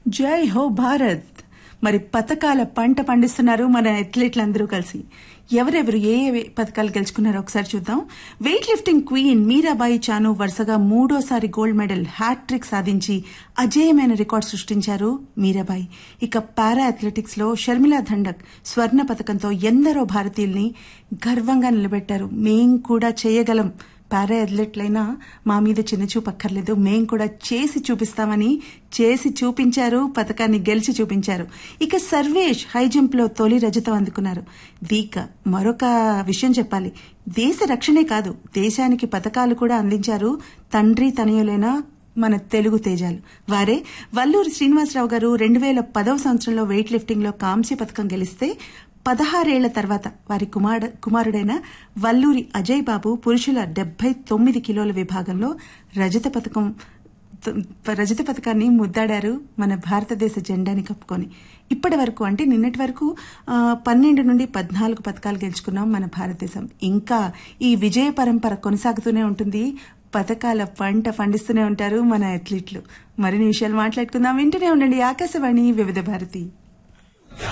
జై హో భారత్ మరి పథకాల పంట పండిస్తున్నారు మన అథ్లెట్లందరూ కలిసి ఎవరెవరు ఏ ఏ పథకాలు గెలుచుకున్నారో ఒకసారి చూద్దాం weightlifting queen Mirabai Chanu వరుసగా మూడోసారి గోల్డ్ మెడల్ హ్యాట్రిక్ సాధించి అజేయమైన రికార్డు సృష్టించారు మీరాబాయి ఇక పారా అథ్లెటిక్స్ లో షర్మిలా దండక్ స్వర్ణ పథకంతో ఎందరో భారతీయుల్ని గర్వంగా నిలబెట్టారు మేం కూడా చేయగలం పారా అథ్లెట్లైనా మా మీద చిన్న చూపు అక్కర్లేదు మేం కూడా చేసి చూపిస్తామని చేసి చూపించారు పథకాన్ని గెలిచి చూపించారు ఇక సర్వేష్ హై జంప్ లో తొలి రజతం అందుకున్నారు వీక మరొక విషయం చెప్పాలి దేశ రక్షణే కాదు దేశానికి పథకాలు కూడా అందించారు తండ్రి తనయులైన మన తెలుగు తేజాలు వారే వల్లూరి శ్రీనివాసరావు గారు రెండు వేల పదవ సంవత్సరంలో వెయిట్ లిఫ్టింగ్ లో కాంస్య పథకం గెలిస్తే పదహారేళ్ల తర్వాత వారి కుమార కుమారుడైన వల్లూరి అజయ్ బాబు పురుషుల డెబ్బై తొమ్మిది కిలోల విభాగంలో రజత పథకం రజత పథకాన్ని ముద్దాడారు మన భారతదేశ జెండాని కప్పుకొని ఇప్పటి వరకు అంటే నిన్నటి వరకు ఆ, పన్నెండు నుండి పద్నాలుగు పథకాలు గెలుచుకున్నాం మన భారతదేశం ఇంకా ఈ విజయ పరంపర కొనసాగుతూనే ఉంటుంది పథకాల పంట పండిస్తూనే ఉంటారు మన అథ్లీట్లు మరిన్ని విషయాలు మాట్లాడుకుందాం వింటూనే ఉండండి ఆకాశవాణి వివిధ భారతి